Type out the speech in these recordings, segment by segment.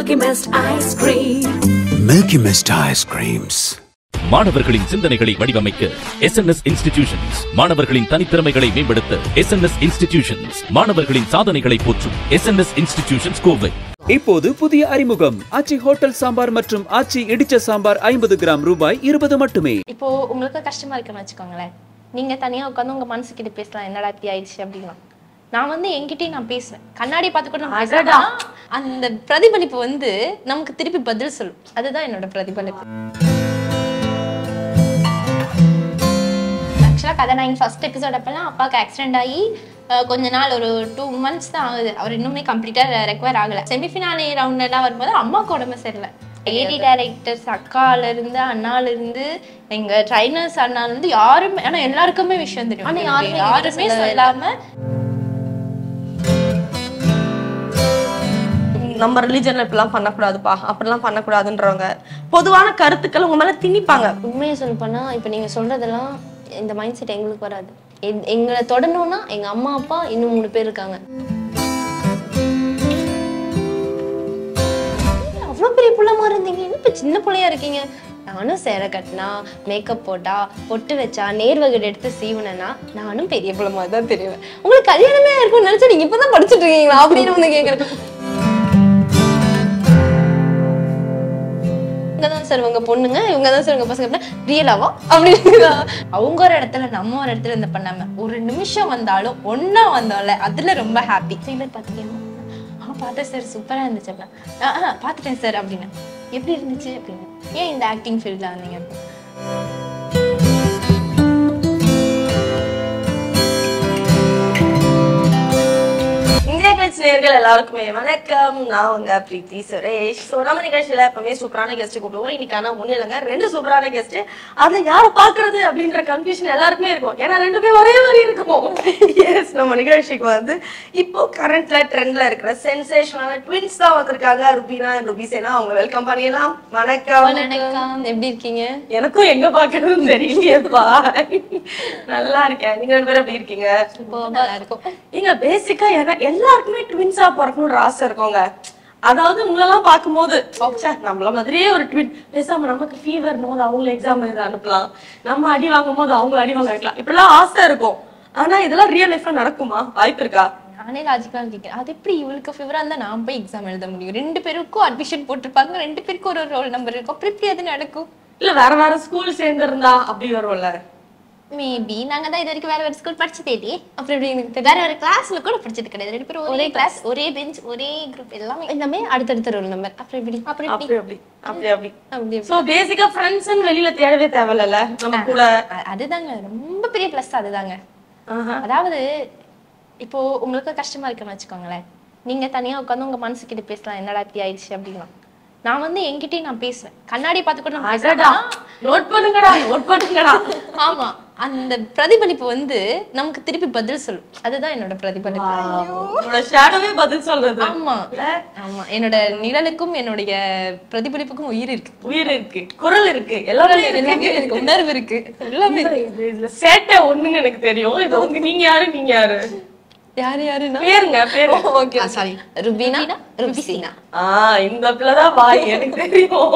Milky Mist ice cream. Milky Mist ice creams. மாணவர்களின் சிந்தனைகளை வடிவமைக்க எஸ் என் எஸ் இன்ஸ்டிடியூஷன்ஸ் மாணவர்களின் தனித்திறமைகளை மேம்படுத்த எஸ் என் எஸ் இன்ஸ்டிடியூஷன்ஸ் மாணவர்களின் சாதனைகளை போற்றும் S N S institutions Kovai இப்போது புதிய அறிமுகம் ஆச்சி ஹோட்டல் சாம்பார் மற்றும் ஆச்சி இடிச்ச சாம்பார் ஐம்பது கிராம் ரூபாய் இருபது மட்டுமே இப்போ உங்களுக்கு கஷ்டமா இருக்குன்னு வச்சுக்கோங்களேன் நீங்க தனியா உட்காந்து உங்க மனசுக்கிட்ட பேசலாம் என்னடா இப்படி ஆயிடுச்சு அப்படின்னா நான் வந்து என்கிட்டயும் நான் பேசுவேன் கண்ணாடி பார்த்து கூட நான் பேசுறேன். அந்த பிரதிபலிப்பு வந்து நமக்கு திருப்பி பதில் சொல்லும் அதுதான் என்னோட பிரதிபலிப்பு ஆக்சுவலாக கதை நைன் ஃபர்ஸ்ட் எபிசோட் அப்பெல்லாம் அப்பாவுக்கு ஆக்சிடென்ட் ஆகி அஹ், கொஞ்ச நாள் ஒரு டூ மந்த்ஸ் தான் ஆகுது அவர் இன்னுமே கம்ப்ளீட்டாக ரெக்வயர் ஆகலை செமிஃபினாலே ரவுண்ட் எல்லாம் வரும்போது அம்மாவுக்கு உடம்பு சரியில்லை ஏடி டைரக்டர்ஸ் அக்கால இருந்து அண்ணால இருந்து எங்க ட்ரைனர்ஸ் அண்ணால இருந்து யாருமே ஆனா எல்லாருக்குமே விஷயம் தெரியும் ஆனா யாருமே யாருமே சொல்லவே சொல்லாம நம்ம ரிலிஜன்ல இப்படிலாம் பண்ணக்கூடாதுப்பா அப்படிலாம் பண்ணக்கூடாதுன்றவங்க பொதுவான கருத்துக்கள் உங்க மேல திணிப்பாங்க உண்மையை சொல்ல போனா இப்ப நீங்க சொல்றதெல்லாம் இந்த மைண்ட் செட் எங்களுக்கு வராது எ- எங்களை தொடணும்னா எங்க அம்மா அப்பா இன்னும் மூணு பேர் இருக்காங்க அவ்வளோ பெரிய புள்ளமா இருந்தீங்க என்ன இப்ப சின்ன புள்ளையா இருக்கீங்க நானும் சேலை கட்டினா மேக்கப் போட்டா பொட்டு வச்சா நேர்வகடு எடுத்து சீவுனேன்னா நானும் பெரிய புள்ள மாதிரி தான் தெரியுவேன் உங்களுக்கு கல்யாணமே இருக்கும்னு நினைச்சா நீங்க இப்பதான் படிச்சுட்டு இருக்கீங்களா அப்படின்னு வந்து கேக்குறேன் இவங்க தான் சார் உங்க பொண்ணுங்க இவங்க தான் சார் உங்க பசங்க அப்படின்னா ரியலாவா அப்படின்னு அவங்க ஒரு இடத்துல நம்ம ஒரு இடத்துல இந்த பண்ணாம ஒரு நிமிஷம் வந்தாலும் ஒண்ணா வந்தோம்ல அதுல ரொம்ப ஹாப்பி ட்ரெய்லர் பார்த்துக்கேன் ஆ பார்த்தேன் சார் சூப்பரா இருந்துச்சு அப்படின்னா ஆ ஆ பார்த்துட்டேன் சார் அப்படின்னு எப்படி இருந்துச்சு அப்படின்னு ஏன் இந்த ஆக்டிங் ஃபீல்ட்ல வந்தீங்க அப்படின்னு. இந்தியா கிளச் நேர்கள் எல்லாருக்குமே வணக்கம் நான் உங்க பிரீத்தி சுரேஷ் ஸோ நம்ம நிகழ்ச்சியில எப்பவுமே சூப்பரான கெஸ்ட் கூப்பிடுவோம் இன்னைக்கான ஒண்ணு இல்லைங்க ரெண்டு சூப்பரான கெஸ்ட் அதுல யாரை பாக்குறது அப்படின்ற கன்ஃபியூஷன் எல்லாருக்குமே இருக்கும் ஏன்னா ரெண்டு பேரும் ஒரே மாதிரி இருக்கும் எஸ் நம்ம நிகழ்ச்சிக்கு வந்து இப்போ கரண்ட்ல ட்ரெண்ட்ல இருக்கிற சென்சேஷனான ட்வின்ஸ் தான் வந்திருக்காங்க ருபீனா and ருபிசேனா அவங்க வெல்கம் பண்ணிடலாம் வணக்கம் வணக்கம் எப்படி இருக்கீங்க எனக்கும் எங்க பாக்குறதுன்னு தெரியலையேப்பா நல்லா இருக்கேன் நீங்க ரெண்டு பேரும் எப்படி இருக்கீங்க நல்லா இருக்கும் நீங்க பேசிக்கா எல்லாருக்குமே ட்வின்ஸா பிறக்கணும்னு ஆசை இருக்குங்க அதாவது உங்களெல்லாம் பார்க்கும்போது ச்சே, நம்மள மாதிரியே ஒரு ட்வின் பேசாம நமக்கு ஃபீவர் போது அவங்கள எக்ஸாம் எழுத அனுப்பலாம் நம்ம அடி வாங்கும் போது அவங்க அடி வாங்க வைக்கலாம் இப்படிலாம் ஆசை இருக்கும் ஆனா இதெல்லாம் ரியல் லைஃப்ல நடக்குமா வாய்ப்பு இருக்கா நானே லாஜிக்கலா கேட்கிறேன் அது எப்படி இவளுக்கு ஃபீவரா இருந்தா நான் போய் எக்ஸாம் எழுத முடியும் ரெண்டு பேருக்கும் அட்மிஷன் போட்டிருப்பாங்க ரெண்டு பேருக்கும் ஒரு ரோல் நம்பர் இருக்கும் அப்புறம் எப்படி அது நடக்கும் இல்ல வேற வேற ஸ்கூல் சேர்ந்திருந்தா அப்படி வரும்ல மேபி நாங்க தான் இது வரைக்கும் வேற வேற ஸ்கூல் படிச்சதே இல்லையே அப்புறம் எப்படி எனக்கு தெரியும்? வேற வேற கிளாஸ்ல கூட படிச்சது கிடையாது ரெண்டு பேரும் ஒரே கிளாஸ் ஒரே பெஞ்ச் ஒரே குரூப் எல்லாமே எல்லாமே அடுத்தடுத்த ரோல் நம்பர் அப்புறம் எப்படி அப்புறம் எப்படி அப்படி அப்படி அப்படி அப்படி அப்படி சோ பேசிக்கா ஃப்ரெண்ட்ஸ் வெளியில தேடவே தேவையில்ல நம்ம கூட அ- அதுதாங்க ரொம்ப பெரிய ப்ளஸ் அதுதாங்க ஆஹா. அதாவது இப்போ உங்களுக்கு கஷ்டமா இருக்குன்னு வச்சுக்கோங்களேன் நீங்க தனியா உட்காந்து உங்க மனசு கிட்ட பேசலாம் என்னடா இப்படி ஆயிடுச்சு அப்படின்னா நான் வந்து என்கிட்டயும் நான் பேசுவேன் கண்ணாடி பார்த்து கூட நான் பேசுவேன். அடடா நோட் பண்ணுங்கடா நோட் பண்ணுங்கடா ஆமா அந்த பிரதிபலிப்பு வந்து நமக்கு திருப்பி பதில் சொல்லும் அதுதான் என்னோட பிரதிபலிப்பு உங்களோட ஷேடோவே பதில் சொல்றது ஆமா ஆமா என்னோட நிழலுக்கும் என்னுடைய பிரதிபலிப்புக்கும் உயிர் இருக்கு உயிர் இருக்கு குரல் இருக்கு எல்லாமே எல்லாமே இருக்கு உணர்வு இருக்கு எல்லாமே இருக்கு. இருக்கு இதுல சேட்டை ஒண்ணுன்னு எனக்கு தெரியும் இது வந்து நீங்க யாரு நீங்க யாரு யாரு யாருன்னா பேருங்க பேரு ஓகே சாரி ருபீனா ருபிசீனா ஆஹ் இந்த பிள்ளைதான் வாய் எனக்கு தெரியும்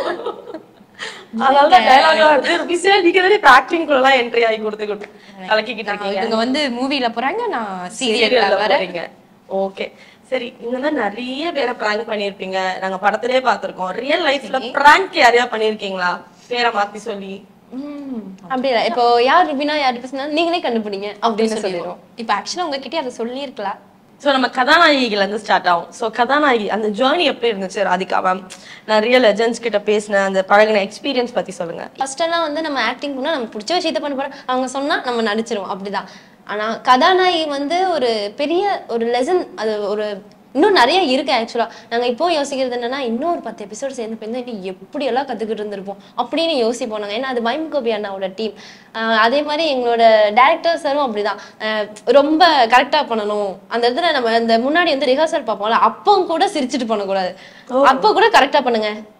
அதனாலதான் டைலாக் வருது ருபிசே நீங்க தானே இப்ப ஆக்டிங் எல்லாம் என்ட்ரி ஆகி கொடுத்து கொடுத்து கலக்கிக்கிட்டு இருக்கீங்க இவங்க வந்து மூவில போறாங்க நான் சீரியல்ல சீரியல்ல வரேன் வரீங்க ஓகே சரி நீங்க தான் நிறைய பேரை பிராங்க் பண்ணிருப்பீங்க நாங்க படத்திலே பார்த்திருக்கோம் ரியல் லைஃப்ல பிராங்க் யாரையா பண்ணிருக்கீங்களா பேரை மாத்தி சொல்லி ம், அப்படி இல்ல இப்போ யார் ருபினா யார் பேசினா நீங்களே கண்டுபிடிங்க அப்படின்னு சொல்லிடுவோம் இப்போ ஆக்சுவலா உங்ககிட்ட அதை சொல்லியிருக்கலாம் சோ நம்ம கதாநாயகிகள் இருந்து ஸ்டார்ட் ஆகும் சோ கதாநாயகி அந்த ஜேர்னி எப்படி இருந்துச்சு ராதிகா மேம் நிறைய லெஜண்ட்ஸ் கிட்ட பேசின அந்த பழகின எக்ஸ்பீரியன்ஸ் பத்தி சொல்லுங்க ஃபர்ஸ்ட் எல்லாம் வந்து நம்ம ஆக்டிங் பண்ணா நம்ம பிடிச்ச விஷயத்த பண்ண போறோம் அவங்க சொன்னா நம்ம நடிச்சிருவோம் அப்படிதான் ஆனா கதாநாயகி வந்து ஒரு பெரிய ஒரு லெசன் அது ஒரு இன்னும் நிறைய இருக்கு ஆக்சுவலா நாங்க இப்போ யோசிக்கிறது என்னன்னா இன்னும் ஒரு பத்து எபிசோட் சேர்ந்து போயிருந்தா இன்னும் எப்படி எல்லாம் கத்துக்கிட்டு இருந்திருப்போம் அப்படின்னு யோசிப்போம் நாங்க ஏன்னா அது பைம் கோபி அண்ணாவோட டீம் அதே மாதிரி எங்களோட டேரக்டர் சாரும் அப்படிதான் ஆஹ் ரொம்ப கரெக்டா பண்ணணும் அந்த இடத்துல நம்ம அந்த முன்னாடி வந்து ரிஹர்சல் பார்ப்போம்ல அப்போ கூட சிரிச்சுட்டு பண்ணக்கூடாது அப்போ கூட கரெக்டா பண்ணுங்க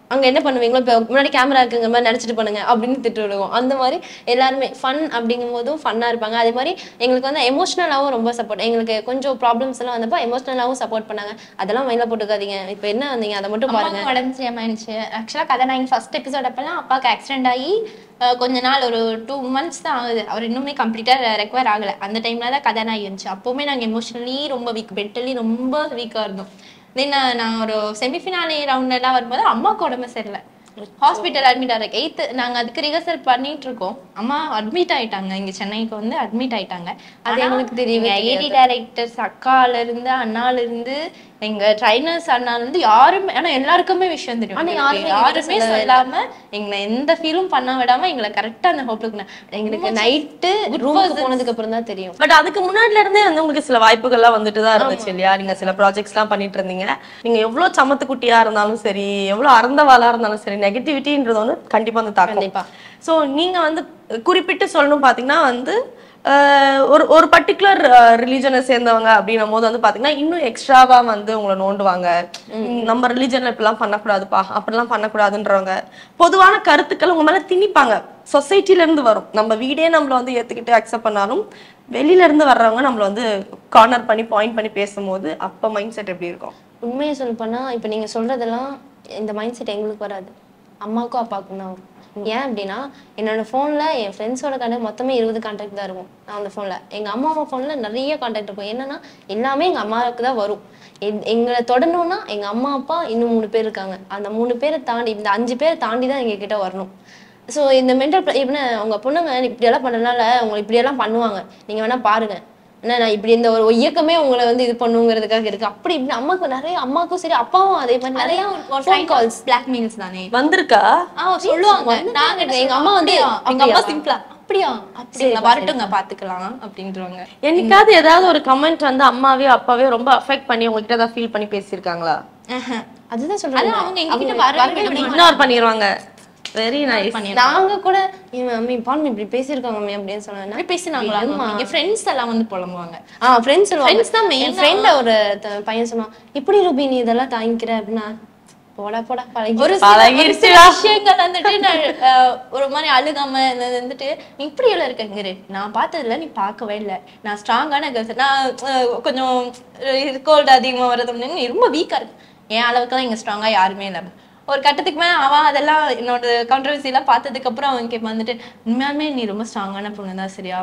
அங்க என்ன பண்ணுவீங்களோ இப்போ முன்னாடி கேமரா இருக்குங்க மாதிரி நடிச்சிட்டு பண்ணுங்க அப்படின்னு திட்டு விடுவோம் அந்த மாதிரி எல்லாருமே ஃபன் அப்படிங்கும் போதும் ஃபன்னா இருப்பாங்க அதே மாதிரி எங்களுக்கு வந்து எமோஷனலாகவும் ரொம்ப சப்போர்ட் எங்களுக்கு கொஞ்சம் ப்ராப்ளம்ஸ் எல்லாம் வந்தப்போ எமோஷனலாகவும் சப்போர்ட் பண்ணாங்க அதெல்லாம் மைண்ட்ல போட்டுக்காதீங்க இப்போ என்ன வந்தீங்க அதை மட்டும் பாருங்க அம்மாவுக்கு உடம்பு சரியாம இருந்துச்சு ஆக்சுவலாக கதை நான் ஃபர்ஸ்ட் எபிசோட் அப்பெல்லாம் அப்பாவுக்கு ஆக்சிடென்ட் ஆகி அஹ், கொஞ்ச நாள் ஒரு டூ மந்த்ஸ் தான் ஆகுது அவர் இன்னுமே கம்ப்ளீட்டாக ரெக்வயர் ஆகலை அந்த டைம்ல தான் கதாநாயகி இருந்துச்சு அப்போவுமே நாங்கள் எமோஷனலி ரொம்ப வீக் மென்டலி ரொம்ப வீக்காக இருந்தோம் தென் நான் ஒரு செமிஃபினாலே ரவுண்ட் எல்லாம் வரும்போது அம்மாவுக்கு உடம்பு சரியில்லை ஹாஸ்பிட்டல் அட்மிட் ஆகிற எயித்து நாங்கள் அதுக்கு ரிஹர்சல் பண்ணிட்டு இருக்கோம் அம்மா அட்மிட் ஆயிட்டாங்க இங்கே சென்னைக்கு வந்து அட்மிட் ஆயிட்டாங்க அது எங்களுக்கு தெரியவே ஏடி டைரக்டர்ஸ் அக்கால இருந்து அண்ணால இருந்து எங்க ட்ரைனர்ஸ் அண்ணால இருந்து யாருமே ஆனா எல்லாருக்குமே விஷயம் தெரியும் ஆனா எங்களுக்கு யாருமே யாருமே என்கிட்ட சொல்லவே சொல்லாம எங்களை எந்த ஃபீலும் பண்ண விடாம எங்களை கரெக்டா அந்த ஹோப்லுக்கு எங்களுக்கு நைட்டு ரூமுக்கு போனதுக்கு அப்புறம் தான் தெரியும் பட் அதுக்கு முன்னாடில இருந்தே வந்து உங்களுக்கு சில வாய்ப்புகள்லாம் வந்துட்டு தான் இருந்துச்சு இல்லையா நீங்க சில ப்ராஜெக்ட்ஸ் எல்லாம் பண்ணிட்டு இருந்தீங்க நீங்க எவ்வளவு சமத்து குட்டியா இருந்தாலும் சரி எவ்வளவு அறந்தவாளா இருந்தாலும் சரி நெகட்டிவிட்டின்றது வந்து கண்டிப்பா வந்து தாக்கும் கண்டிப்பா. சோ நீங்க வந்து குறிப்பிட்டு சொல்லணும் பாத்தீங்கன்னா வந்து ஆஹ், ஒரு ஒரு பர்டிகுலர் ரிலீஜனை சேர்ந்தவங்க அப்படின்னும் போது வந்து பாத்தீங்கன்னா இன்னும் எக்ஸ்ட்ராவா வந்து உங்களை நோண்டுவாங்க ம், நம்ம ரிலீஜன்ல இப்படிலாம் பண்ணக்கூடாதுப்பா அப்படிலாம் பண்ணக்கூடாதுன்றவங்க பொதுவான கருத்துக்கள் உங்க மேல திணிப்பாங்க சொசைட்டில இருந்து வரும் நம்ம வீடே நம்மள வந்து ஏத்துக்கிட்டு அக்செப்ட் பண்ணாலும் வெளியில இருந்து வர்றவங்க நம்மள வந்து கார்னர் பண்ணி பாயிண்ட் பண்ணி பேசும்போது அப்ப மைண்ட் செட் எப்படி இருக்கும் உண்மையை சொல்ல போனா இப்போ நீங்க சொல்றதெல்லாம் இந்த மைண்ட் செட் எங்களுக்கு வராது அம்மாவுக்கும் அப்பாவுக்கும் தான் வரும் ஏன் அப்படின்னா என்னோட ஃபோன்ல என் ஃப்ரெண்ட்ஸோட கான்டாக்ட் மொத்தமே இருபது கான்டாக்ட் தான் இருக்கும் நான் அந்த ஃபோன்ல எங்க அம்மா அம்மா ஃபோன்ல நிறைய கான்டாக்ட் இருக்கும் என்னன்னா எல்லாமே எங்க அம்மாவுக்கு தான் வரும் எங்- எங்களை தொடரணும்னா எங்க அம்மா அப்பா இன்னும் மூணு பேர் இருக்காங்க அந்த மூணு பேரை தாண்டி இந்த அஞ்சு பேரை தாண்டி தான் எங்க கிட்ட வரணும் ஸோ இந்த மென்டல் இப்படின்னா உங்க பொண்ணுங்க இப்படியெல்லாம் பண்ணனால உங்களை இப்படியெல்லாம் பண்ணுவாங்க நீங்க வேணா பாருங்க என்ன நான் இப்படி இந்த ஒரு இயக்கமே உங்களை வந்து இது பண்ணுங்கிறதுக்காக இருக்கு அப்படி இப்படி அம்மாக்கு நிறைய அம்மாக்கும் சரி அப்பாவும் அதே மாதிரி நிறைய ஃபோன் கால்ஸ் பிளாக்மெயில்ஸ் தானே வந்திருக்கா ஆ சொல்லுவாங்க வந்து நாங்க எங்க எங்க அம்மா அம்மா வந்து, வந்து எங்க அம்மா அப்படியா? சிம்பிளா அப்படியா அப்படிங்களா வரட்டுங்க பாத்துக்கலாம் அப்படின்றவங்க என்னைக்காவது ஏதாவது ஒரு கமெண்ட் வந்து அம்மாவே அப்பாவே ரொம்ப அஃபெக்ட் பண்ணி உங்ககிட்ட ஏதாவது ஃபீல் பண்ணி பேசியிருக்காங்களா அதுதான் சொல்றேன் அதான் அவங்க எங்ககிட்ட வரவே விட மாட்டாங்க. இக்னோர் பண்ணிடுவாங்க வெரி நைஸ் நாங்க கூட "ஏன் மம்மி பால் இப்படி பேசியிருக்காங்க மம்மி அப்படின்னு சொன்னாங்க அப்படி பேசினாங்களா எங்க ஃப்ரெண்ட்ஸ் எல்லாம் வந்து புலம்புவாங்க ஆ ஃப்ரெண்ட்ஸ் சொல்லுவாங்க Friends தான் main என் ஃப்ரெண்ட் ஒரு த- பையன் சொன்னான் இப்படி ரூபி நீ இதெல்லாம் தாங்கிக்கிற அப்படின்னா போடா போடா பழகி ஒரு சில ஒரு சில விஷயங்கள் வந்துட்டு நான் அஹ், ஒரு மாதிரி அழுகாம இருந்தது வந்துட்டு நீ இப்படி எல்லாம் இருக்கங்கிரு நான் பார்த்ததுல நீ பார்க்கவே இல்லை நான் ஸ்ட்ராங்கான கேர்ள்ஸ் நான் அஹ், கொஞ்சம் கோல்டு அதிகமா வர்றது நீ ரொம்ப வீக்கா இருக்கு என் அளவுக்குலாம் இங்க ஸ்ட்ராங்கா யாருமே இல்லை ஒரு கட்டத்துக்கு மேல அவன் அதெல்லாம் என்னோட கான்ட்ரவர்சி எல்லாம் பார்த்ததுக்கு அப்புறம் அவன் கேட்ப வந்துட்டு உண்மையாலுமே நீ ரொம்ப ஸ்ட்ராங்கான பொண்ணு தான் சரியா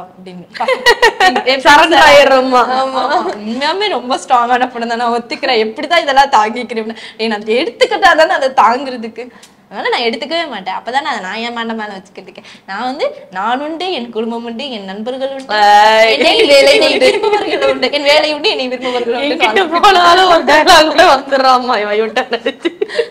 அப்படின்னு Surrender ஆயிடுறோமா? ஆமா. உண்மையாலுமே ரொம்ப ஸ்ட்ராங்கான பொண்ணு தான் நான் ஒத்துக்கிறேன் எப்படிதான் இதெல்லாம் தாங்கிக்கிறேன் ஏன் நான் அதை எடுத்துக்கிட்டா தானே அதை தாங்குறதுக்கு அதனால நான் எடுத்துக்கவே மாட்டேன் அப்பதான் நான் நான் என் மண்டை மேல வச்சுக்கிறதுக்கு நான் வந்து நான் உண்டு என் குடும்பம் உண்டு என் நண்பர்கள் உண்டு என்னை வேலை என்னை விரும்புபவர்கள் உண்டு என் வேலை உண்டு என்னை விரும்புபவர்கள் என்கிட்ட உண்டு போனாலும் ஒரு டயலாக் கூட வந்துடுறாம்மா இவன் இவன்ட்ட நடிச்சு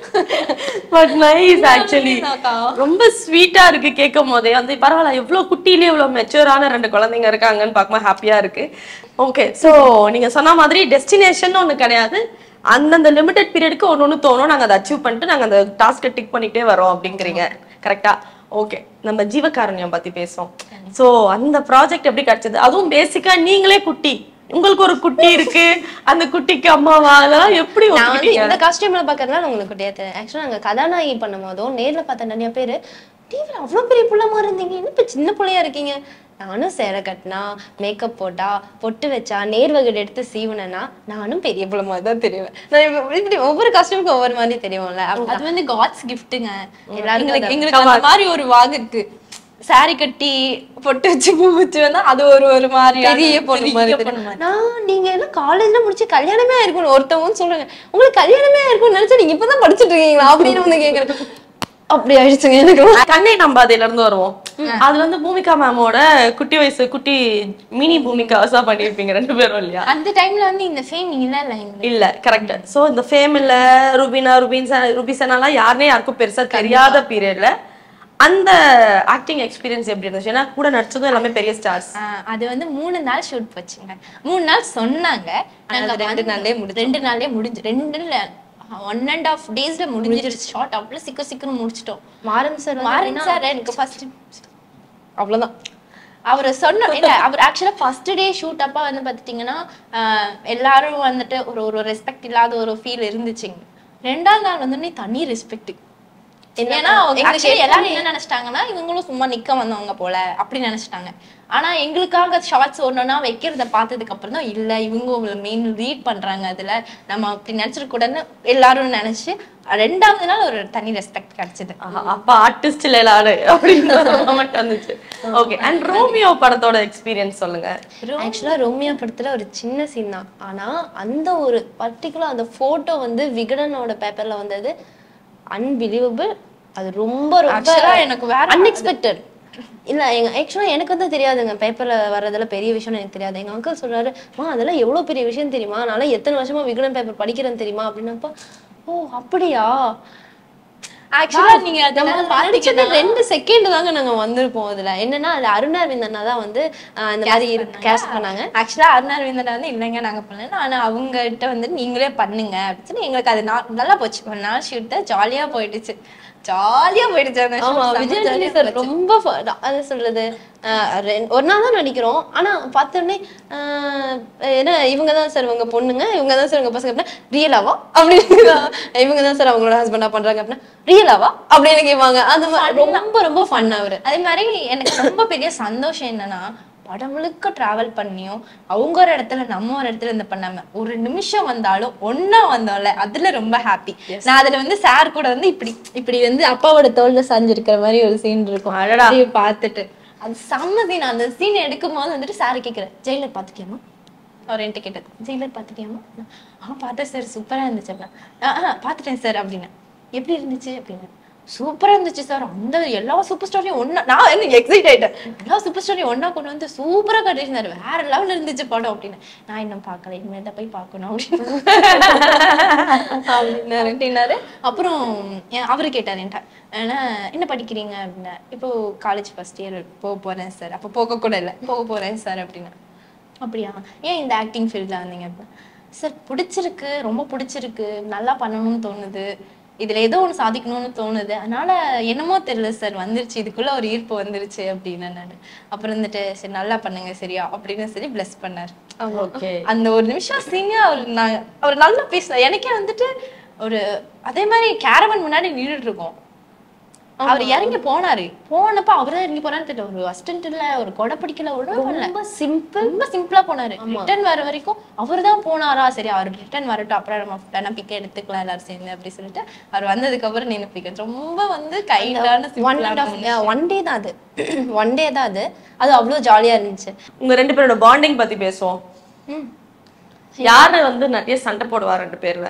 பட் நைஸ் ஆக்சுவலி அக்கா. ரொம்ப ஸ்வீட்டா இருக்கு கேட்கும் போதே வந்து பரவாயில்ல எவ்வளவு குட்டியிலே இவ்வளவு மெச்சூரான ரெண்டு குழந்தைங்க இருக்காங்கன்னு பார்க்கும்போது ஹாப்பியா இருக்கு ஓகே சோ நீங்க சொன்ன மாதிரி டெஸ்டினேஷன் ஒண்ணு கிடையாது அந்தந்த லிமிடெட் பீரியடுக்கு ஒண்ணு ஒண்ணு தோணும் நாங்க அதை அச்சீவ் பண்ணிட்டு நாங்க அந்த டாஸ்க்கை டிக் பண்ணிட்டே வரோம் அப்படிங்கிறீங்க கரெக்டா ஓகே நம்ம ஜீவகாருண்யம் பத்தி பேசுவோம் சோ அந்த ப்ராஜெக்ட் எப்படி கிடைச்சது அதுவும் பேசிக்கா நீங்களே குட்டி உங்களுக்கு ஒரு குட்டி இருக்கு அந்த குட்டிக்கு அம்மாவா அதெல்லாம் எப்படி நான் வந்து ஒத்துக்கிட்டீங்க? இந்த காஸ்டியூம்ல பாக்குறதுனால உங்களுக்கு தெரியாது ஆக்சுவலா நாங்க கதாநாயகி பண்ணும் போதும் நேர்ல பார்த்த நிறைய பேரு டிவில அவ்வளவு பெரிய புள்ள மாதிரி இருந்தீங்க என்ன இப்ப சின்ன புள்ளையா இருக்கீங்க நானும் சேலை கட்டினா மேக்கப் போட்டா பொட்டு வச்சா நேர்வகடு எடுத்து சீவுனேன்னா நானும் பெரிய புள்ள மாதிரி தான் தெரியுவேன் நான் இப்ப இப்படி ஒவ்வொரு காஸ்டியூமுக்கு ஒவ்வொரு மாதிரி தெரியும்ல அது அப்படிதான். வந்து காட்ஸ் கிஃப்ட்டுங்க எல்லாருக்கும் எங்களுக்கு அதான். எங்களுக்கு அந்த மாதிரி ஒரு வாகு இருக்கு சாரி கட்டி பொட்டு வச்சு பூ வச்சு வந்தா அது ஒரு ஒரு மாதிரி பெரிய பொண்ணு மாதிரி தெரியும். நான் நீங்க எல்லாம் காலேஜ்ல முடிச்சு கல்யாணமே ஆயிருக்கும் ஒருத்தவங்க சொல்றாங்க உங்களுக்கு கல்யாணமே ஆயிருக்கும் நினைச்சு நீங்க இப்பதான் படிச்சுட்டு இருக்கீங்களா அப்படின்னு வந்து கேக்குறேன் அப்படி ஆயிடுச்சுங்க எனக்கு கண்ணை நம்பாதையில இருந்து வருவோம் அதுல வந்து பூமிகா மேமோட குட்டி வயசு குட்டி மினி பூமிகாசா பண்ணிருப்பீங்க ரெண்டு பேரும் இல்லையா அந்த டைம்ல வந்து இந்த ஃபேம் இல்ல இல்ல எங்களுக்கு இல்ல கரெக்ட் சோ இந்த ஃபேம் இல்ல ருபினா ருபின் ருபிசனாலாம் யாருனே யாருக்கும் பெருசா தெரியாத பீரியட்ல அந்த ஆக்டிங் எக்ஸ்பீரியன்ஸ் எப்படி இருந்துச்சு ஏன்னா கூட நடிச்சதும் எல்லாமே பெரிய ஸ்டார்ஸ் ஆஹ் அது வந்து மூணு நாள் ஷூட் வச்சுங்க மூணு நாள் சொன்னாங்க நாங்க அது ரெண்டு வந்து- நாள்லயே முடிஞ்சு. ரெண்டு நாள்லயே முடிஞ்சு ரெண்டு ஒன் அண்ட் ஆஃப் டேஸ்ல முடிஞ்சிருச்சு ஷார்ட் அவ்வளவு சீக்கிரம் சீக்கிரம் முடிச்சிட்டோம் மாறன் சார் மாறன் சார் எனக்கு ஃபர்ஸ்ட் அவ்வளவுதான் அவர் சொன்ன இல்ல அவர் ஆக்சுவலா ஃபர்ஸ்ட் டே ஷூட் அப்ப வந்து பாத்துட்டீங்கன்னா ஆஹ் எல்லாரும் வந்துட்டு ஒரு ஒரு ரெஸ்பெக்ட் இல்லாத ஒரு ஃபீல் இருந்துச்சுங்க ரெண்டாவது நாள் வந்து தனி ரெஸ்பெக்ட் ஏன்னா அவங்க எங்களுக்கு actually எல்லாரும் எப்பவுமே- என்ன நினைச்சிட்டாங்கன்னா இவங்களும் சும்மா நிக்க வந்தவங்க போல அப்படி நினைச்சிட்டாங்க ஆனா எங்களுக்காக ஷார்ட்ஸ் ஒண்ணுன்னா வைக்கிறத பார்த்ததுக்கு அப்புறம் தான் இல்ல இவங்க மெயின் ரீட் பண்றாங்க அதுல நம்ம அப்படி நினைச்சிருக்க கூடாதுன்னு எல்லாரும் நினைச்சு ரெண்டாவது நாள் ஒரு தனி ரெஸ்பெக்ட் கிடைச்சது ஆஹா, அப்ப ஆர்டிஸ்ட் இல்ல எல்லாரு அப்படின்னு மொமெண்ட் வந்துச்சு ஓகே அண்ட் ரோமியோ படத்தோட எக்ஸ்பீரியன்ஸ் சொல்லுங்க ஆக்சுவலா ரோமியா படத்துல ஒரு சின்ன சீன் தான் ஆனா அந்த ஒரு பர்டிகுலர் அந்த போட்டோ வந்து விகடனோட பேப்பர்ல வந்தது அன்பிலீவபிள் அது ரொம்ப ரொம்ப Actually, எனக்கு வேற அன்எக்ஸ்பெக்டட் இல்ல எங்க ஆக்சுவலா எனக்கு வந்து தெரியாதுங்க பேப்பர்ல வர்றதுல பெரிய விஷயம் எனக்கு தெரியாது எங்க அங்கிள் சொல்றாரு மா அதெல்லாம் எவ்வளவு பெரிய விஷயம் தெரியுமா நான் எத்தனை வருஷமா விகடன் பேப்பர் படிக்கிறேன்னு தெரியுமா அப்படின்னப்ப ஓ அப்படியா ஆக்சுவலா நீங்க நம்ம அதெல்லாம் படிச்சது பாத்தீங்கன்னா ரெண்டு செகண்ட் தாங்க நாங்க வந்திருப்போம் அதுல என்னன்னா அதுல அருண் அரவிந்த் அண்ணா தான் வந்து ஆஹ், இந்த மாதிரி கேஸ்ட் பண்ணாங்க ஆக்சுவலா அருணாரவிந்தன் வந்து இல்லைங்க நாங்க பண்ணல ஆனா அவங்க கிட்ட வந்து நீங்களே பண்ணுங்க அப்படின்னு சொல்லி எங்களுக்கு அது நா- நல்லா போச்சு ஒரு நாள் ஷூட் ஜாலியா போயிடுச்சு ஜாலியா போயிடுச்சு அந்த shoot. ஆமா செம்ம விஜய் jolly ஆண்டனி ஆ சார் போச்சு. ரொம்ப fun. அது சொல்றது ஆஹ் ரெண்- ஒரு நாள் தான் நடிக்கிறோம் ஆனா பார்த்தோன்னே என்ன இவங்க தான் சார் உங்க பொண்ணுங்க இவங்க தான் சார் உங்க பசங்க அப்படின்னா ரியலாவா அப்படின்னு இவங்க தான் சார் அவங்களோட ஹஸ்பண்டா பண்றாங்க அப்படின்னா ரியலாவா அப்படின்னு கேட்பாங்க அந்த மாதிரி ரொம்ப ரொம்ப ஃபன் அவரு அதே மாதிரி எனக்கு ரொம்ப பெரிய சந்தோஷம் என்னன்னா படம் முழுக்க டிராவல் பண்ணியும் அவங்க ஒரு இடத்துல நம்ம ஒரு இடத்துல இருந்து பண்ணாம ஒரு நிமிஷம் வந்தாலும் ஒன்னா வந்தோம்ல அதுல ரொம்ப ஹாப்பி நான் அதுல வந்து சார் கூட வந்து இப்படி இப்படி வந்து அப்பாவோட தோல்ல சாஞ்சிருக்கிற மாதிரி ஒரு சீன் இருக்கும் அடடா. அப்படியே பார்த்துட்டு அது செம்ம சீன் அந்த சீன் எடுக்கும் போது வந்துட்டு சார் கேட்கிறேன் ஜெயிலர் பாத்துட்டியாமா அவர் என்கிட்ட கேட்டது ஜெயிலர் பாத்துட்டியாமா ஆ பார்த்தேன் சார் சூப்பரா இருந்துச்சு அப்படின்னா ஆ ஆ, பார்த்துட்டேன் சார் அப்படின்னு எப்படி இருந்துச்சு அப்படின்னு சூப்பரா இருந்துச்சு சார் அந்த எல்லா சூப்பர் ஸ்டாரையும் ஒண்ணா நான் என்ன எக்ஸைட் ஆயிட்டேன் எல்லா சூப்பர் ஸ்டாரையும் ஒண்ணா கொண்டு வந்து சூப்பரா கட்டிருந்தாரு வேற லெவல்ல இருந்துச்சு படம் அப்படின்னு நான் இன்னும் பார்க்கல இனிமேல் தான் போய் பார்க்கணும் அப்படின்னு அப்படின்னாரு அப்புறம் என் அவரு கேட்டாரு என்கிட்ட ஏன்னா என்ன படிக்கிறீங்க அப்படின்னா இப்போ காலேஜ் ஃபர்ஸ்ட் இயர் போக போறேன் சார் அப்போ போக கூட இல்லை போக போறேன் சார் அப்படின்னா அப்படியா ஏன் இந்த ஆக்டிங் ஃபீல்ட்ல வந்தீங்க அப்படின்னா சார் பிடிச்சிருக்கு ரொம்ப பிடிச்சிருக்கு நல்லா பண்ணணும்னு தோணுது இதுல ஏதோ ஒண்ணு சாதிக்கணும்னு தோணுது அதனால என்னமோ தெரியல சார் வந்துருச்சு இதுக்குள்ள ஒரு ஈர்ப்பு வந்துருச்சு அப்படின்னு நான் அப்புறம் வந்துட்டு சரி நல்லா பண்ணுங்க சரியா அப்படின்னு சொல்லி பிளஸ் பண்ணாரு ஓகே அந்த ஒரு நிமிஷம் சீங்க அவர் நான் அவர் நல்லா பேசல எனக்கே வந்துட்டு ஒரு அதே மாதிரி கேரவன் முன்னாடி நின்றுட்டு இருக்கோம் அவர் இறங்கி போனாரு போனப்ப அவர்தான் இறங்கி போறான்னு தெரியல ஒரு அசிஸ்டன்ட் இல்ல ஒரு கொடை பிடிக்கல ஒண்ணுமே பண்ணல ரொம்ப சிம்பிள் ரொம்ப சிம்பிளா போனாரு ரிட்டர்ன் வர வரைக்கும் அவர்தான் போனாரா சரி அவர் ரிட்டர்ன் வரட்டும் அப்புறம் நம்ம வேணா பிக்க எடுத்துக்கலாம் எல்லாரும் சேர்ந்து அப்படி சொல்லிட்டு அவர் வந்ததுக்கு அப்புறம் நின்னு பிக்க ரொம்ப வந்து கைண்டான one and half one day தான் அது ஒன் டே தான் அது அது அவ்வளவு ஜாலியா இருந்துச்சு உங்க ரெண்டு பேரோட பாண்டிங் பத்தி பேசுவோம் யாரு வந்து நிறைய சண்டை போடுவா ரெண்டு பேர்ல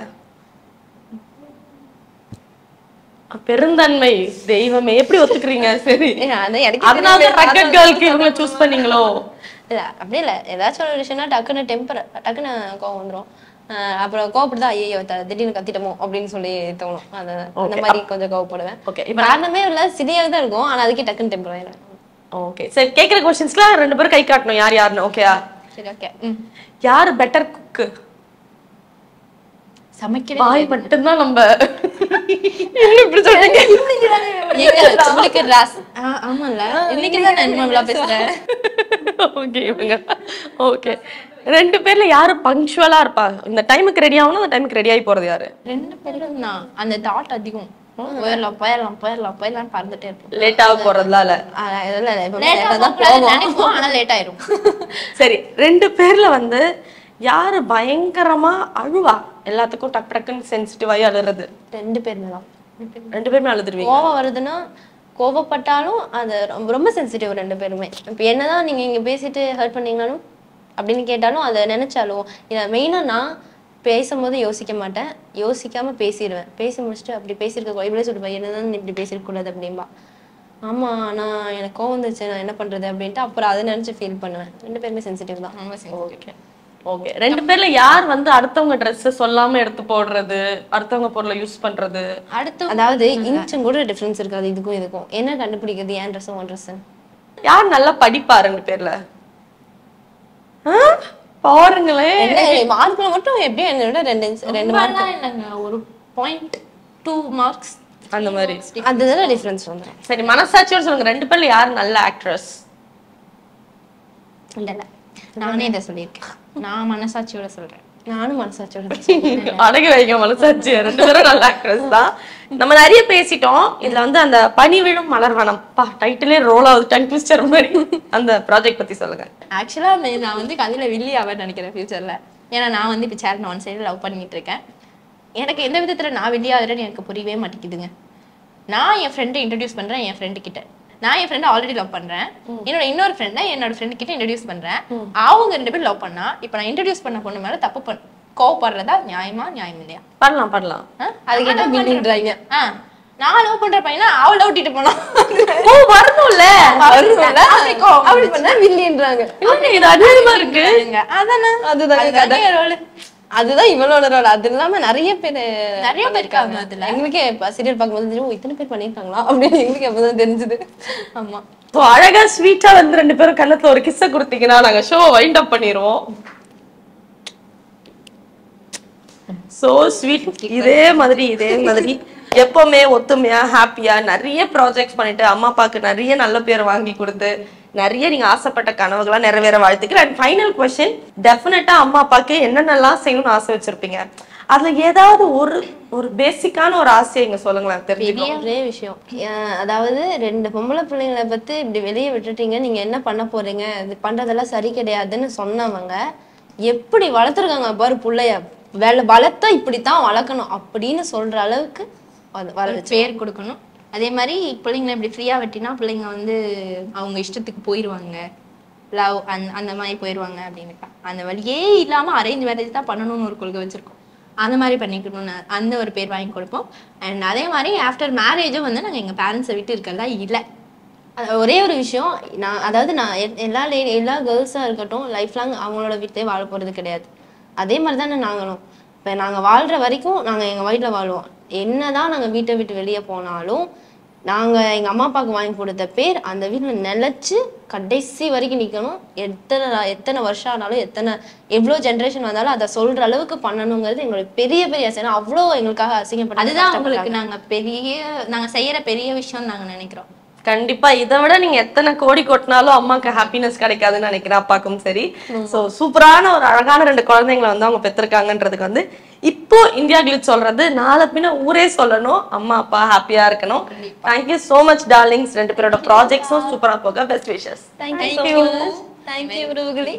பெருந்தன்மை தெய்வமே எப்படி ஒத்துக்கிறீங்க சரி அது எனக்கு அதனால தெரியல. ரக்கட் கேர்ளுக்கு இவங்கள சூஸ் பண்ணீங்களோ இல்ல அப்படி இல்ல ஏதாச்சும் ஒரு விஷயம்னா டக்குன்னு டெம்பர் டக்குன்னு கோவம் வந்துரும் ஆஹ் அப்புறம் கோவப்படுதா ஐயோ திடீர்னு கத்திட்டமோ அப்படின்னு சொல்லி தோணும் அது அந்த மாதிரி கொஞ்சம் கோவப்படுவேன் Okay, இப்ப காரணமே இல்ல சிறியாக தான் இருக்கும் ஆனா அதுக்கே டக்குன்னு டெம்பர் ஆயிடும் ஓகே சரி கேக்குற கொஸ்டின்ஸ்லாம் ரெண்டு பேரும் கை காட்டணும் யார் யாருன்னு ஓகேயா சரி ஓகே யாரு பெட்டர் குக்கு சமைக்கவே வாய் மட்டும்தான் நம்ம என்ன இப்படி சொல்றீங்க ஏங்க, உங்களுக்கு ராஸ் ஆ, ஆமால்ல இன்னைக்கு தான் நான் இனிமே பேசுறேன் ஓகே இவங்க ஓகே ரெண்டு பேர்ல யாரு பங்க்சுவலா இருப்பா இந்த டைமுக்கு ரெடி ஆகணும் அந்த டைமுக்கு ரெடி ஆகி போறது யாரு ரெண்டு பேரும் தான் அந்த தாட் அதிகம் போயிடலாம் போயிடலாம் போயிடலாம் போயிடலாம் பறந்துட்டே இருப்போம் லேட்டாக போறதுலால ஆஹ் இல்ல இல்ல எப்பவுமே லேட்டா late ஆ தான் போகக்கூடாதுன்னு போவோம் நினைப்போம் ஆனா லேட் ஆயிரும் சரி ரெண்டு பேர்ல வந்து யாரு பயங்கரமா அழுவா எல்லாத்துக்கும் டக் டக்குன்னு சென்சிட்டிவாயி அழுறது ரெண்டு பேருமே தான் ரெண்டு பேருமே அழுதுருவீங்க கோவம் வருதுன்னா கோவப்பட்டாலும் அது ரொம்ப ரொம்ப சென்சிட்டிவ் ரெண்டு பேருமே இப்போ என்னதான் நீங்க இங்க பேசிட்டு ஹர்ட் பண்ணீங்கனாலும் அப்படின்னு கேட்டாலும் அதை நினைச்சாலும் இதை மெயினா நான் பேசும்போது யோசிக்க மாட்டேன் யோசிக்காம பேசிடுவேன் பேசி முடிச்சுட்டு அப்படி பேசியிருக்க இவ்வளோ சொல்லுவேன் என்னதான் நீ இப்படி பேசிருக்க கூடாது அப்படின்பா ஆமா நான் எனக்கு கோவம் வந்துச்சு நான் என்ன பண்றது அப்படின்ட்டு அப்புறம் அதை நினைச்சு ஃபீல் பண்ணுவேன் ரெண்டு பேருமே சென்சிட்டிவ் தான் ஓகே ஓகே ரெண்டு பேர்ல யார் வந்து அடுத்தவங்க Dress சொல்லாம எடுத்து போடுறது அடுத்தவங்க பொருளை யூஸ் பண்றது அடுத்து அதாவது இன்ச்சும் கூட டிஃப்ரென்ஸ் இருக்காது இதுக்கும் இதுக்கும் என்ன கண்டுபிடிக்கிறது ஏன் ட்ரெஸ் உன் ட்ரெஸ் யார் நல்லா படிப்பா ரெண்டு பேர்ல ஆ? பாருங்களேன் மார்க்ல மட்டும் எப்படியும் என்னை விட ரெண்டு inch- ரெண்டு மார்க் ரொம்பலாம் இல்லைங்க ஒரு பாயிண்ட் டூ மார்க்ஸ் அந்த மாதிரி அதுதான் டிஃப்ரென்ஸ் வந்துடும் சரி மனசாட்சியோட சொல்லுங்க ரெண்டு பேர்ல யார் நல்ல ஆக்ட்ரஸ் இல்ல இல்ல நானே இதை சொல்லியிருக்கேன் நான் மனசாட்சியோட சொல்றேன் நானும் மனசாட்சியோட அடகி வைங்க மனசாட்சி ரெண்டு பேரும் நல்ல ஆக்ட்ரஸ் தான் நம்ம நிறைய பேசிட்டோம் இதுல வந்து அந்த பனி விழும் மலர்வனம் பா டைட்டிலே ரோல் ஆகுது டங் ட்விஸ்டர் மாதிரி அந்த ப்ராஜெக்ட் பத்தி சொல்லுங்க ஆக்சுவலா நான் வந்து கதையில வில்லி ஆவேன் நினைக்கிறேன் ஃபியூச்சர்ல ஏன்னா நான் வந்து இப்போ சேர் ஒன் சைடு லவ் பண்ணிட்டு இருக்கேன் எனக்கு எந்த விதத்துல நான் வில்லி ஆகுறேன்னு எனக்கு புரியவே மாட்டேங்குதுங்க நான் என் ஃப்ரெண்டை இன்ட்ரடியூஸ் பண்றேன் என் ஃப்ரெண்டு கிட்ட நான் என் ஃப்ரெண்டை ஆல்ரெடி லவ் பண்றேன் என்னோட இன்னொரு ஃப்ரெண்டை என்னோட ஃப்ரெண்டு கிட்ட இன்ட்ரடியூஸ் பண்றேன் அவங்க ரெண்டு பேரும் லவ் பண்ணா இப்போ நான் இன்ட்ரடியூஸ் பண்ண பொண்ணு மேல தப்பு பண்ண கோவப்படுறதா நியாயமா நியாயம் இல்லையா பண்ணலாம் பண்ணலாம் ஆ? அதுக்கு என்ன நான் love வில்லின்றாங்க? பண்றேன். ஆ, நான் லவ் பண்ற பையனா அவளை ஓட்டிட்டு போனா ஓ வரணும்ல வரும்ல? அப்படி கோவம் அப்படி பண்ணா வில்லின்றாங்க இல்ல, இது அநியாயமா இருக்கு பாருங்க. அதானே அதுதாங்க அதுதானே கதை. role. அதுதான் இவளோட ரோல் அது இல்லாம நிறைய பேர் நிறைய பேர் இருக்காங்க அதுல. எங்களுக்கே சீரியல் பார்க்கும்போது தெரியும், "ஓ, இத்தனை பேர் பண்ணிருக்காங்களா அப்படின்னு எங்களுக்கு அப்பதான் தெரிஞ்சது ஆமா So, அழகா ஸ்வீட்டா வந்து ரெண்டு பேரும் கண்ணத்துல ஒரு கிஸ்ஸ கொடுத்தீங்கன்னா நாங்க ஷோ வைண்ட் அப் பண்ணிடுவோம் சோ ஸ்வீட் இதே மாதிரி இதே மாதிரி எப்பவுமே ஒத்துமையா ஹாப்பியா நிறைய ப்ராஜெக்ட்ஸ் பண்ணிட்டு அம்மா அப்பாவுக்கு நிறைய நல்ல பேர் வாங்கி கொடுத்து நிறைய நீங்க ஆசைப்பட்ட கனவுகளா நிறைவேற வாழ்த்துக்கிறேன் அண்ட் ஃபைனல் கொஸ்டின் டெஃபினட்டா அம்மா அப்பாவுக்கு என்னென்னலாம் செய்யணும்னு ஆசை வச்சிருப்பீங்க அதுல ஏதாவது ஒரு ஒரு பேசிக்கான ஒரு ஆசையை இங்க சொல்லுங்களேன் தெரிஞ்சுக்கோ ஒரே விஷயம் ஏன், அதாவது ரெண்டு பொம்பளை பிள்ளைங்களை பத்தி இப்படி வெளியே விட்டுட்டீங்க நீங்க என்ன பண்ண போறீங்க இது பண்றதெல்லாம் சரி கிடையாதுன்னு சொன்னவங்க எப்படி வளர்த்துருக்காங்க பாரு புள்ளைய வேலை வளர்த்தா இப்படித்தான் வளர்க்கணும் அப்படின்னு சொல்ற அளவுக்கு அது வர ஒரு பேர் கொடுக்கணும் அதே மாதிரி பிள்ளைங்களை இப்படி ஃப்ரீயா வெட்டினா பிள்ளைங்க வந்து அவங்க இஷ்டத்துக்கு போயிடுவாங்க லவ் அந்த அந்த மாதிரி போயிடுவாங்க அப்படின்னு அந்த வழியே இல்லாம அரேஞ்ச் மேரேஜ் தான் பண்ணணும்னு ஒரு கொள்கை வச்சிருக்கோம் அந்த மாதிரி பண்ணிக்கணும்னு அந்த ஒரு பேர் வாங்கி கொடுப்போம் அண்ட் அதே மாதிரி ஆஃப்டர் மேரேஜும் வந்து நாங்கள் எங்கள் பேரண்ட்ஸை விட்டு இருக்கிறதா இல்லை அது ஒரே ஒரு விஷயம் நான் அதாவது நான் எ- எல்லா லே எல்லா கேர்ள்ஸாக இருக்கட்டும் லைஃப் லாங் அவங்களோட வீட்டிலே வாழ போகிறது கிடையாது அதே மாதிரி தானே நாங்களும் இப்போ நாங்கள் வாழ்கிற வரைக்கும் நாங்கள் எங்கள் வீட்டில் வாழ்வோம் என்னதான் நாங்கள் வீட்டை விட்டு வெளியே போனாலும் நாங்கள் எங்கள் அம்மா அப்பாவுக்கு வாங்கி கொடுத்த பேர் அந்த வீட்டில் நிலச்சி கடைசி வரைக்கும் நிற்கணும் எத்தனை நா- எத்தனை வருஷம் ஆனாலும் எத்தனை எவ்வளோ ஜென்ரேஷன் வந்தாலும் அதை சொல்கிற அளவுக்கு பண்ணணுங்கிறது எங்களோட பெரிய பெரிய ஆசை ஏன்னா அவ்வளோ எங்களுக்காக அசிங்கப்பட்டு அதுதான் உங்களுக்கு நாங்க பெரிய நாங்க செய்யற பெரிய விஷயம் நாங்க நினைக்கிறோம் கண்டிப்பா இதை விட நீங்க எத்தனை கோடி கொட்டினாலும் அம்மாக்கு ஹாப்பினஸ் கிடைக்காதுன்னு நினைக்கிறேன் அப்பாக்கும் சரி சோ சூப்பரான ஒரு அழகான ரெண்டு குழந்தைங்களை வந்து அவங்க பெற்றிருக்காங்கன்றதுக்கு வந்து இப்போ இந்தியா கிளிட் சொல்றது நாளை பின்ன ஊரே சொல்லணும் அம்மா அப்பா ஹாப்பியா இருக்கணும் தேங்க்யூ சோ மச் டார்லிங்ஸ் ரெண்டு பேரோட ப்ராஜெக்ட்ஸும் சூப்பரா போக பெஸ்ட் விஷஸ் தேங்க்யூ தேங்க்யூ உறவுகளே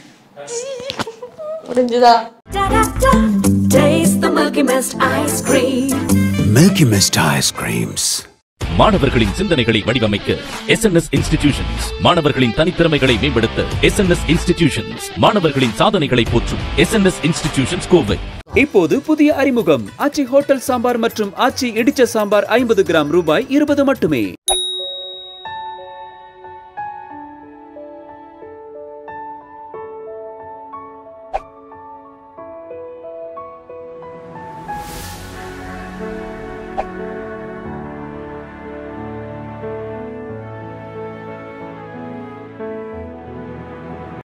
முடிஞ்சுதா Da da da. Taste the Milky Mist ice cream. Milky Mist ice creams. மாணவர்களின் சிந்தனைகளை வடிவமைக்க எஸ் இன்ஸ்டிடியூஷன்ஸ் மாணவர்களின் தனித்திறமைகளை மேம்படுத்த எஸ் இன்ஸ்டிடியூஷன்ஸ் மாணவர்களின் சாதனைகளை போற்றும் எஸ் இன்ஸ்டிடியூஷன்ஸ் கோவை இப்போது புதிய அறிமுகம் ஆச்சி ஹோட்டல் சாம்பார் மற்றும் ஆச்சி இடிச்ச சாம்பார் ஐம்பது கிராம் ரூபாய் இருபது மட்டுமே